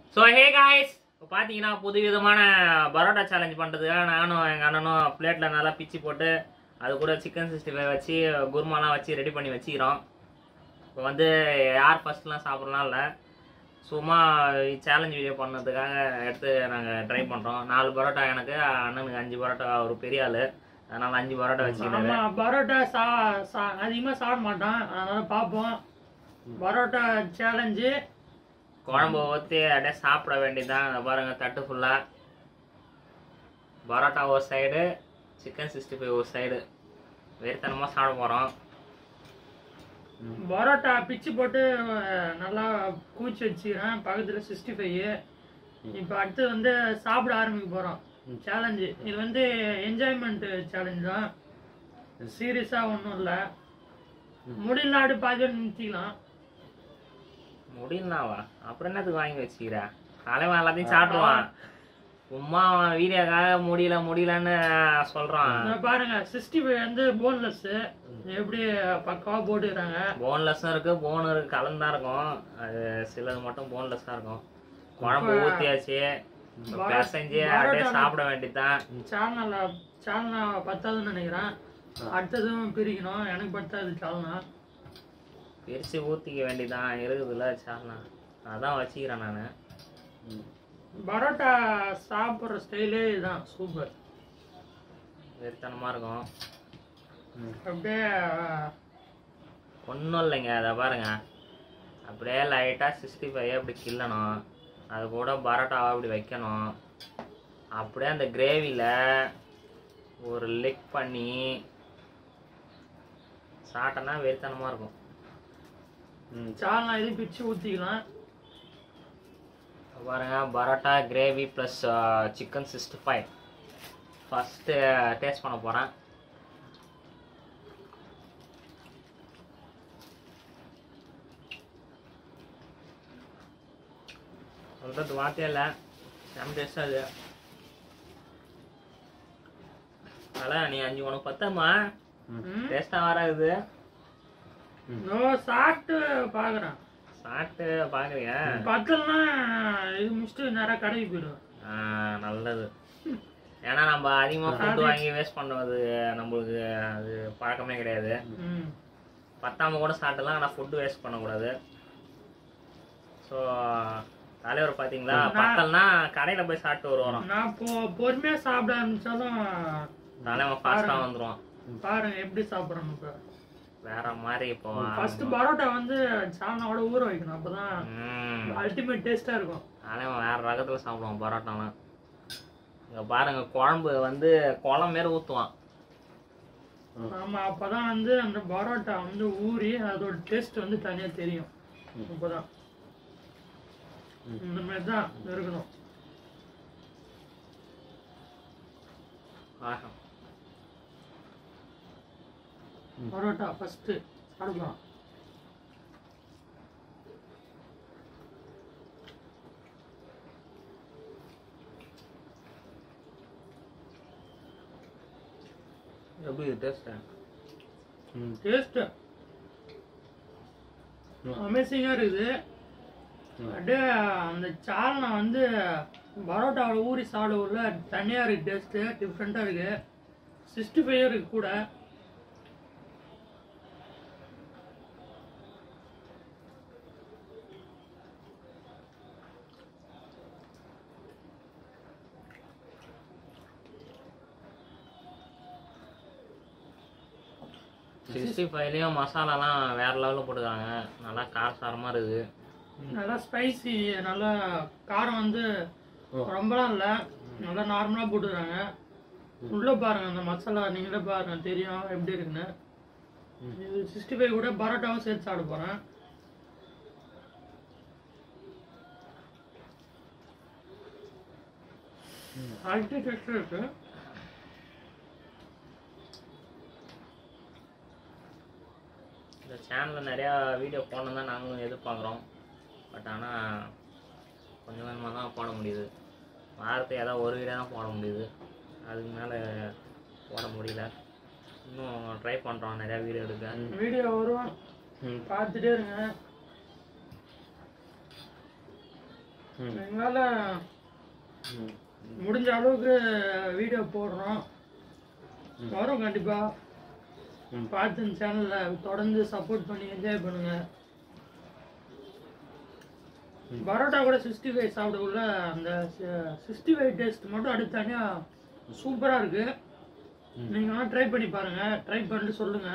So hey guys இப்போ பார்த்தீங்கன்னா புது விதமான பரோட்டா சேலஞ்ச் பண்ணுறதுக்காக நானும் எங்கள் அண்ணனும் பிளேட்டில் நல்லா பிச்சு போட்டு அது கூட சிக்கன் சிக்ஸ்டி ஃபைவ் வச்சு குருமாலாம் வச்சு ரெடி பண்ணி வச்சுக்கிறோம் இப்போ வந்து யார் ஃபர்ஸ்ட்லாம் சாப்பிட்றலாம் இல்லை சும்மா சேலஞ்ச் வீடியோ பண்ணதுக்காக எடுத்து நாங்கள் ட்ரை பண்ணுறோம் நாலு பரோட்டா எனக்கு அண்ணனுக்கு அஞ்சு பரோட்டா ஒரு பெரிய ஆள் அதனால் அஞ்சு பரோட்டா வச்சுக்கிட்டாரு ஆமா பரோட்டா சா சா அதிகமா சாப்பிட மாட்டான் அதனால பார்ப்போம் பரோட்டா சேலஞ்சு குழம்பு ஊற்றி அப்படியே சாப்பிட வேண்டியதுதான் இதை பாருங்க தட்டு ஃபுல்லாக பரோட்டா ஒரு சைடு சிக்கன் சிக்ஸ்டி ஃபைவ் ஒரு சைடு வெறித்தனமாக சாப்பிட போகிறோம் பரோட்டா பிச்சு போட்டு அஹ், நல்லா கூச்சி வச்சுக்கிறேன் பக்கத்துல சிக்ஸ்டி ஃபைவ் இப்போ அடுத்து வந்து சாப்பிட ஆரம்பிக்க போறோம் சேலஞ்சு இது வந்து என்ஜாய்மெண்ட் சேலஞ்ச் தான் சீரியஸா ஒன்றும் இல்லை முடியலாடு பாதி நிறுத்திக்கலாம் முடியலனாவா அப்புறம் என்னத்துக்கு வாங்கி வச்சுக்கிற தலைவன் எல்லாத்தையும் சாப்பிடுவான் சும்மா அவன் வீடியோக்காக முடியல முடியலன்னு சொல்கிறான் இங்க பாருங்க சிக்ஸ்டி ஃபைவ் வந்து போன்லெஸ் எப்படி பக்காவா போட்டுக்கிறாங்க போன்லெஸ்ஸும் இருக்கு போன் இருக்கு கலந்தா இருக்கும் அது சிலது மட்டும் போன்லெஸ்ஸாக இருக்கும் குழம்பு ஊற்றியாச்சு பிசைஞ்சு அப்படியே சாப்பிட வேண்டியதுதான் சால்னா சால்னா பத்தாதுன்னு நினைக்கிறேன் அடுத்ததும் பிரிக்கணும் எனக்கு பத்தாது சால்னா பிரித்து ஊற்றிக்க வேண்டியதான் இருக்குதுல்ல சால்னா அதான் வச்சுக்கிறேன் நான் பரோட்டா சாப்பிட்ற ஸ்டைலே இதுதான் சூப்பர் வெறித்தனமாக இருக்கும் அப்படியே ஒன்றும் இல்லைங்க அதை பாருங்க அப்படியே லைட்டாக சிக்ஸ்டி ஃபைவ் அப்படி கிள்ளணும் அது கூட பரோட்டாவை அப்படி வைக்கணும் அப்படியே அந்த கிரேவியில் ஒரு லிக் பண்ணி சாப்பிட்டோன்னா வெறித்தனமாக இருக்கும் சால்னா இது பிச்சு ஊற்றிக்கலாம் பாருங்க parotta gravy plus chicken sixty five first taste பண்ண போகிறேன் சொல்கிறது வார்த்தையே இல்லை செம்ம டேஸ்டாக அது அதான் நீ அஞ்சு உனக்கு பத்தாமா டேஸ்ட்டாக வராது நோ சாப்பிட்டு பார்க்குறேன் சாப்பிட்டு பார்க்குறீங்க பத்தலனா இது முடிச்சுட்டு நேராக கடைக்கு போயிடுவேன் ஆ, நல்லது ஏன்னா நம்ம அதிகமாக ஃபுட் வாங்கி வேஸ்ட் பண்ணுவது நம்மளுக்கு அது பழக்கமே கிடையாது ம் பத்தாம கூட சாப்பிடலாம் ஆனால் ஃபுட்டு வேஸ்ட் பண்ணக்கூடாது ஸோ தலைவர் பார்த்தீங்களா பத்தல்னா கடையில் போய் சாப்பிட்டு வருவோம் நான் பொ பொறுமையாக சாப்பிட ஆரம்பிச்சாலும் தலைவன் ஃபாஸ்ட்டாக வந்துருவான் பாருங்க எப்படி சாப்பிட்றோம் இப்போ வேற மாதிரி இப்போ ஃபர்ஸ்ட் பரோட்டா வந்து சால்னாவோட ஊற வைக்கணும் அப்பதான் ம் அல்டிமேட் டேஸ்டா இருக்கும் தலைவன் வேற ரகத்தில் சாப்பிடுவான் பரோட்டாலாம் இங்கே பாருங்க குழம்பு வந்து குளம் மாரி ஊற்றுவான் ஆமா அப்பதான் வந்து அந்த பரோட்டா வந்து ஊறி அதோட டேஸ்ட் வந்து தனியா தெரியும் அப்பதான் இந்த மாதிரி தான் இருக்கணும் ஆஹா பரோட்டா ஃபர்ஸ்ட் சாப்பிடலாம் எப்படி டேஸ்ட்டு டேஸ்ட் அமேசிங்கா இருக்குது அப்படியே அந்த சால்னா வந்து பரோட்டாவில் ஊறி சாப்பிடவுள்ள தனியா இருக்கு டேஸ்ட் டிஃப்ரெண்டா இருக்கு சிக்ஸ்டி ஃபைவ் இருக்கு கூட சிக்ஸ்டி ஃபைவ்லேயும் மசாலாலாம் வேற லெவலில் போட்டுருக்காங்க நல்லா காரசாரமாக இருக்குது நல்லா ஸ்பைசி நல்லா காரம் வந்து ரொம்பலாம் இல்லை நல்லா நார்மலாக போட்டுக்கிறாங்க உள்ள பாருங்க அந்த மசாலா நீங்களே பாருங்க தெரியும் எப்படி இருக்குன்னு இது சிக்ஸ்டி ஃபைவ் கூட பரோட்டாவும் சேர்த்து சாப்பிட போகிறேன் அல்டி டேஸ்டாக இருக்கு இந்த சேனலில் நிறையா வீடியோ போடணும் தான் நாங்களும் எதிர்பார்க்குறோம் பட் ஆனால் கொஞ்சம் கொஞ்சமாக தான் போட முடியுது வாரத்துக்கு ஏதாவது ஒரு வீடியோ தான் போட முடியுது அதுக்கு மேலே போட முடியல இன்னும் ட்ரை பண்ணுறோம் நிறையா வீடியோ எடுக்க வீடியோ வரும் பார்த்துட்டே இருங்க ம். எங்களால் ம். முடிஞ்ச அளவுக்கு வீடியோ போடுறோம் வரும் கண்டிப்பா ம். பார்த்து இந்த சேனல்ல தொடர்ந்து சப்போர்ட் பண்ணி என்ஜாய் பண்ணுங்க பரோட்டா கூட சிக்ஸ்டி ஃபைவ் சாப்பிடக்குள்ள அந்த சிக்ஸ்டி ஃபைவ் டேஸ்ட் மட்டும் அடுத்து தனியா சூப்பரா இருக்கு ம். நீங்க வேணா ட்ரை பண்ணி பாருங்க ட்ரை பண்ணிட்டு சொல்லுங்க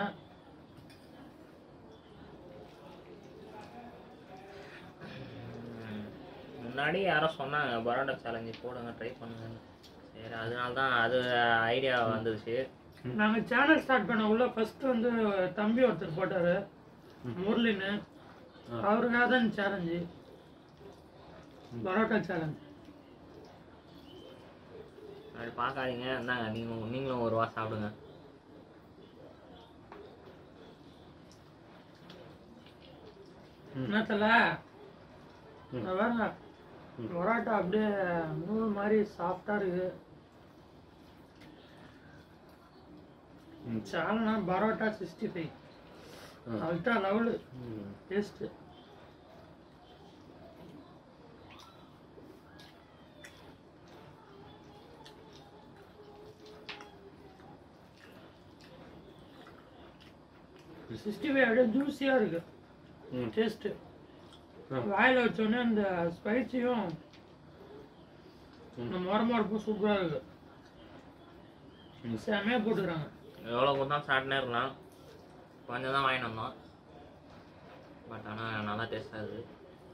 ம். முன்னாடி யாரோ சொன்னாங்க பரோட்டா சேலஞ்சு போடுங்க ட்ரை பண்ணுங்கன்னு சரி அதனால தான் அது ஐடியா வந்துருச்சு நாங்க சேனல் ஸ்டார்ட் பண்ண உள்ள ஃபர்ஸ்ட் வந்து தம்பி ஒருத்தர் போட்டாரு முரளின்னு அவருக்காக தான் சேலஞ்சு பரோட்டா சேலஞ்ச் அப்படி பார்க்காதீங்க இந்தாங்க நீங்கள் நீங்களும் ஒரு வா சாப்பிடுங்க என்னத்தல ம். பாருங்க பரோட்டா அப்படியே நூல் மாதிரி சாஃப்டா இருக்கு ம். சால்னா பரோட்டா சிக்ஸ்டி ஃபைவ் ம். அல்ட்ரா லெவல் ம். டேஸ்ட் சிக்ஸ்டி ஃபைவ் அப்படியே ஜூஸியா இருக்கு ம். டேஸ்ட் ம். வாயில வச்சோடனே அந்த ஸ்பைசியும் ம். இந்த மரமரப்பும் சூப்பரா இருக்கு ம். செமையா போட்டுக்கிறாங்க எவ்வளோ கொடுத்தா சாப்பிட்டுனே இருக்கலாம் கொஞ்சம் தான் வாங்கிட்டு வந்தோம் பட் ஆனால் நல்லா டேஸ்டாக இருக்குது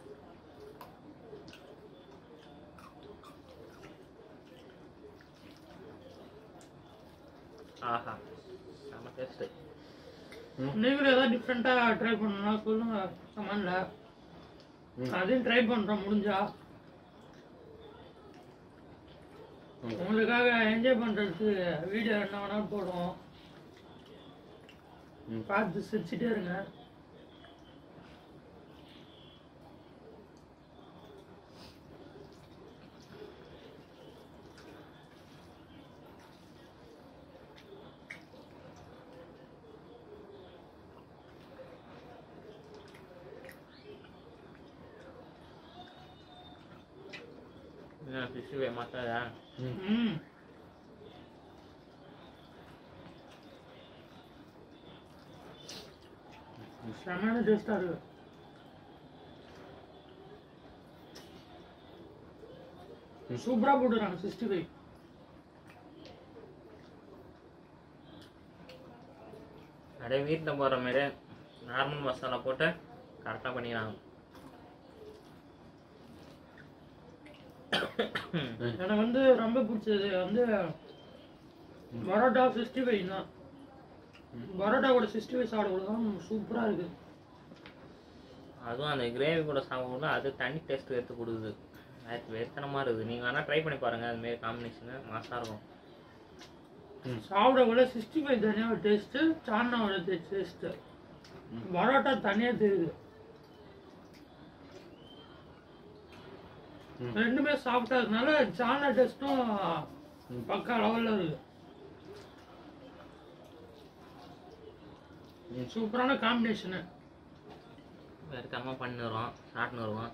ஆஹா செம்ம டேஸ்ட்டு நீங்களும் ஏதாவது டிஃப்ரெண்டா ட்ரை பண்ணணும்னா சொல்லுங்க கமெண்ட்ல ம். அதையும் ட்ரை பண்றோம் முடிஞ்சா ம். உங்களுக்காக என்ஜாய் பண்றதுக்கு வீடியோ என்ன வேணாலும் போடுவோம் ம். பார்த்து சிரிச்சுட்டே இருங்க என்ன ஃபிஷ் வே மசாலா ம் செமையான டேஸ்டா இருக்கு சூப்பரா போட்டுறாங்க சிக்ஸ்டி ஃபைவ் அப்படியே வீட்டில் போடுற மாதிரி நார்மல் மசாலா போட்டு கரெக்டாக பண்ணிக்கிறாங்க எனக்கு வந்து ரொம்ப பிடிச்சது வந்து பரோட்டா சிக்ஸ்டி ஃபைவ் தான் பரோட்டா கூட சிக்ஸ்டி ஃபைவ் சாப்பிட தான் சூப்பரா இருக்கு அதுவும் அந்த கிரேவி கூட சாப்பிடும்போது அது தனி டேஸ்ட் எடுத்து கொடுக்குது அது வெத்தனமாக இருக்குது நீங்கள் வேணால் ட்ரை பண்ணி பாருங்கள் அதுமாரி காம்பினேஷனு மாசாக இருக்கும் சாப்பிட கூட சிக்ஸ்டி ஃபைவ் தனியாக ஒரு டேஸ்ட்டு சான்னாவோட டேஸ்ட்டு பரோட்டா தனியாக தெரியுது ம். ரெண்டுமே சாப்பிட்டா இருக்கனால சால்னா டேஸ்ட்டும் பக்கா லெவலில் இருக்கு சூப்பரான காம்பினேஷனு வெறுக்காமல் பண்ணிடுறோம் சாப்பிட்னு வருவோம்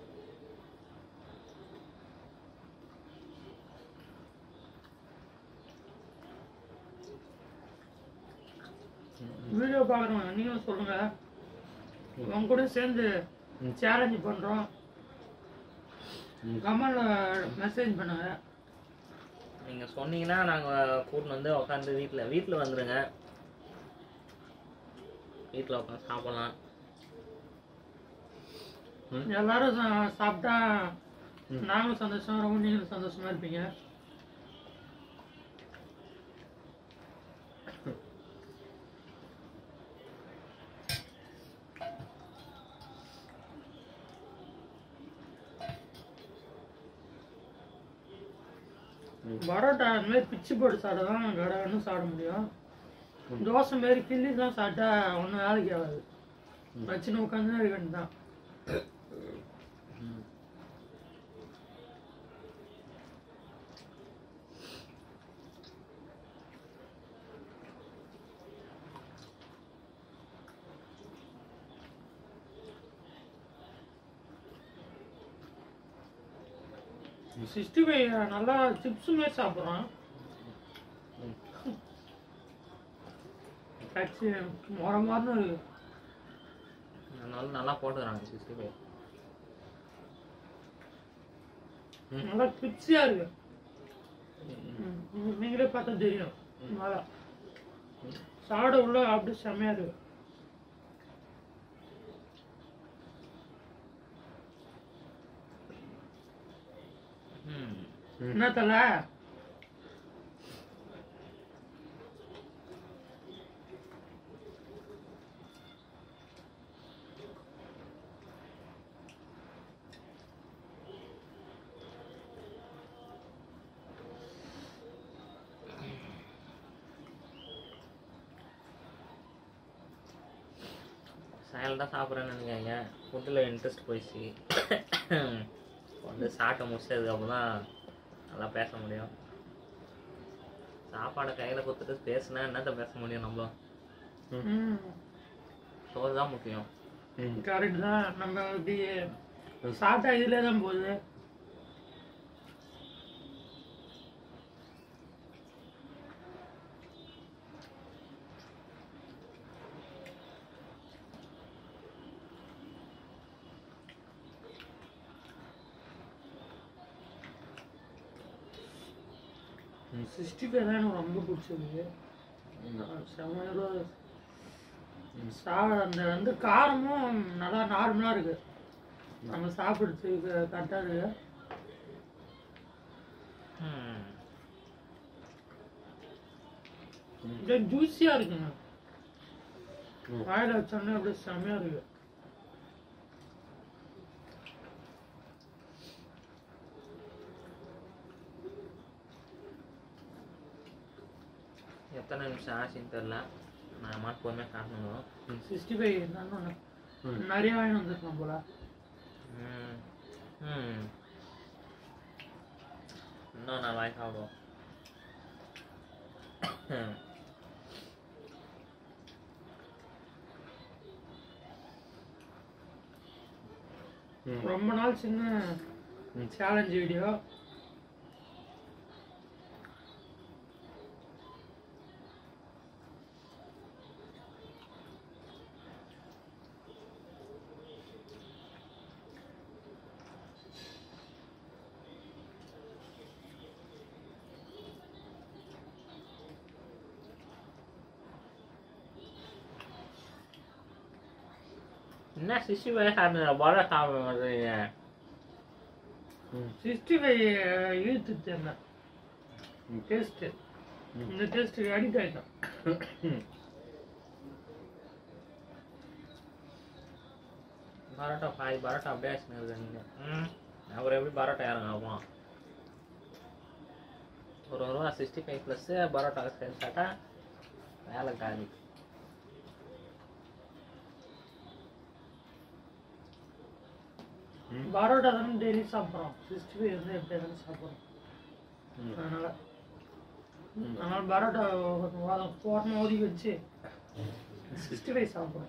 வீடியோ பார்க்குறவங்க நீங்களும் சொல்லுங்க உங்க கூட சேர்ந்து சேலஞ்சு பண்ணுறோம் கமெண்ட்ல மெசேஜ் பண்ணுங்க நீங்கள் சொன்னீங்கன்னா நாங்கள் கூட்டின்னு வந்து உட்காந்து வீட்டில் வீட்டில் வந்துடுங்க வீட்டில் உட்காந்து சாப்பிட்லாம் எல்லாரும் சா- சாப்பிட்டா நாங்களும் சந்தோஷமா ரொம்ப நீங்களும் சந்தோஷமா இருப்பீங்க பரோட்டா அந்த மாதிரி பிச்சு போட்டு சாப்பிட்டா தான் கடகன்னு சாப்பிட முடியும் தோசை மாரி கிள்ளி தான் சாப்பிட்டா ஒன்றும் வேலைக்கு ஆகாது வச்சுன்னு உட்காந்து இருக்க வேண்டியதான் சிக்ஸ்டி ஃபைவ் நல்லா சிப்ஸ் மாதிரி சாப்பிட்றோம் கட்சி மொர மொரன்னு இருக்கு அதனால நல்லா போட்டுக்கிறாங்க சிக்ஸ்டி ஃபைவ் நல்லா கிரிப்ஸியா இருக்கு ம், ம், நீங்களே பார்த்தா தெரியும் நல்லா சாப்பிட உள்ள அப்படியே செம்மையா இருக்கு ம் என்ன தல சைலண்டாக சாப்பிட்றேன்னு நினைக்காங்க ஃபுட்டில் இன்ட்ரெஸ்ட் போயிடுச்சு வந்து சாப்பிட்ட முடிச்சதுக்கப்புறம் தான் நல்லா பேச முடியும் சாப்பாடை கையில் கொடுத்துட்டு பேசுனா என்னத்த பேச முடியும் நம்மளும் ம் சோறு தான் முக்கியம் கரெக்ட் தான் நம்ம இப்படி சாப்பிட்டா இதுல தான் போகுது சிக்ஸ்டி ஃபைவ் தான் எனக்கு ரொம்ப பிடிச்சது செம்மையில சா அந்த வந்து காரமும் நல்லா நார்மலாக இருக்கு நம்ம சாப்பிடுறதுக்கு கரெக்டாக இருக்கு ம். அப்படியே ஜூஸியாக இருக்குங்க வாயில வச்சோன்னே அப்படியே செம்மையாக இருக்கு எத்தனை நிமிஷம் ஆச்சுன்னு தெரில நான் மாட்டு பொறுமையாக காட்டணும் சிக்ஸ்டி ஃபைவ் என்னன்னு நிறைய வாங்கி வந்துருக்கோம் போல ம் ம் இன்னும் நான் வாங்கி சாப்பிடுவோம் ரொம்ப நாள் சின்ன சேலஞ்ச் வீடியோ என்ன சிசி வயசு சாப்பிடுங்க பரோட்டா சாப்பிட மாட்டேங்க சிக்ஸ்டி ஃபைவ் இழுத்து தெரியல டேஸ்ட்டு இந்த டேஸ்ட்டுக்கு அடிக்ட் ஆகிட்டோம் பரோட்டா பாதி பரோட்டா அப்படியே வச்சுன்னு நீங்கள் ம் அப்புறம் எப்படி பரோட்டா இறங்க ஆகும் ஒரு ரூபா சிக்ஸ்டி ஃபைவ் ப்ளஸ்ஸு பரோட்டா சேர்த்து சாப்பிட்டா வேலை காலி பரோட்டா தானே டெய்லி சாப்பிட்றோம் சிக்ஸ்டி ஃபைவ் வந்து எப்படி தானே சாப்பிட்றோம் அதனால அதனால பரோட்டா ஓரமாக ஒதுக்கி வச்சு சிக்ஸ்டி ஃபைவ் சாப்பிட்றோம்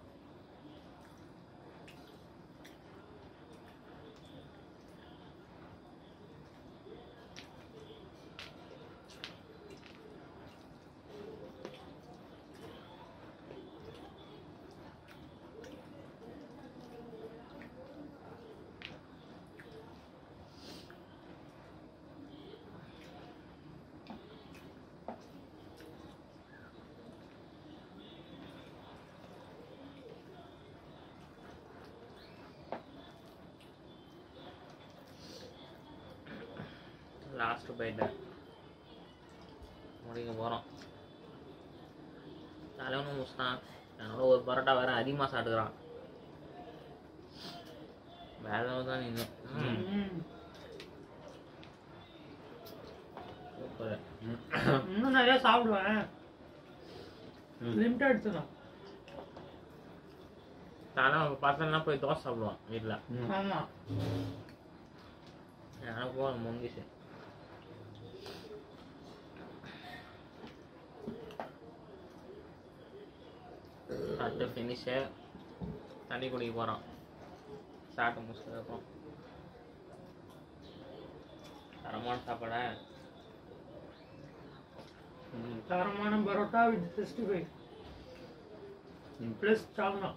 லாஸ்ட் பைட்டு முடிக்க போகிறோம் தலைவனும் முடிச்சிட்டான் என்னோட ஒரு பரோட்டா வேற அதிகமாக சாப்பிட்டுக்கிறான் வேலை தான் நின்று ம் ம். சூப்பர் இன்னும் நிறைய சாப்பிடுவேன் லிமிட்டாக எடுத்துக்கலாம் ஆனால் பசங்கன்னா போய் தோசை சாப்பிடுவான் வீட்டில் ஆமா எனக்கும் முடிஞ்சிச்சு அடுத்து ஃபினிஷு தண்ணி குடிக்க போகிறோம் சாப்பிட்டு முடிச்சதுக்கப்புறம் தரமான சாப்பாடா ம் தரமான parotta with sixty five plus salna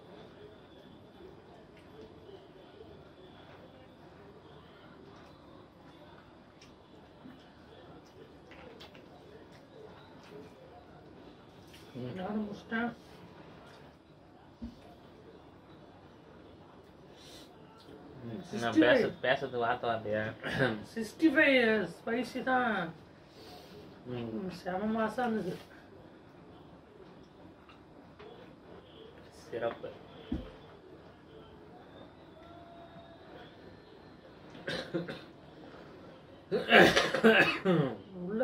ம். நானும் முடிச்சிட்டேன் நான் பேச பேசுறது வார்த்தை வார்த்தையா சிக்ஸ்டி ஃபைவ் ஸ்பைசி தான் ம் ம், செம மாசம் இருந்தது சிறப்பு உள்ள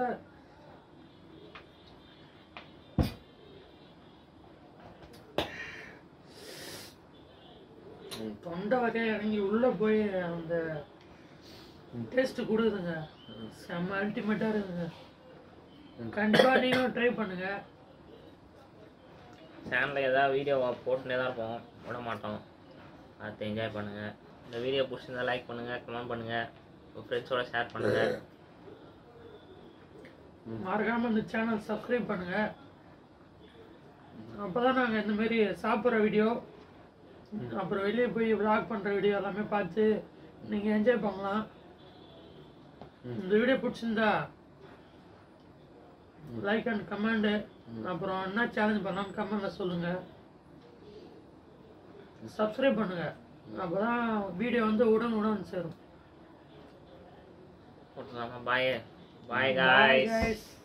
ம். தொண்டை வகையை இறங்கி உள்ள போய் அந்த டேஸ்ட் கொடுக்குதுங்க செம்ம அல்டிமேட்டா இருக்குங்க கண்டிப்பா நீங்களும் ட்ரை பண்ணுங்க சேனலில் ஏதாவது வீடியோ போட்டுனே தான் இருப்போம் விட மாட்டோம் பார்த்து என்ஜாய் பண்ணுங்கள் இந்த வீடியோ பிடிச்சிருந்தா லைக் பண்ணுங்கள் கமெண்ட் பண்ணுங்கள் உங்கள் ஃப்ரெண்ட்ஸோட ஷேர் பண்ணுங்கள் மறக்காம இந்த சேனல் சப்ஸ்கிரைப் பண்ணுங்க அப்பதான் நாங்க இந்த மாதிரி சாப்பிட்ற வீடியோ அப்புறம் வெளியே போய் vlog பண்ற வீடியோ எல்லாமே பார்த்து நீங்க என்ஜாய் பண்ணலாம் இந்த வீடியோ பிடிச்சிருந்தா லைக் அண்ட் கமெண்ட் அப்புறம் என்ன சேலஞ்ச் பண்ணலாம்னு கமெண்ட்ல சொல்லுங்க சப்ஸ்கிரைப் பண்ணுங்க அப்பதான் வீடியோ வந்து உடன் உடன் சேரும் போட்டுலாமா bye bye Bye, guys guys.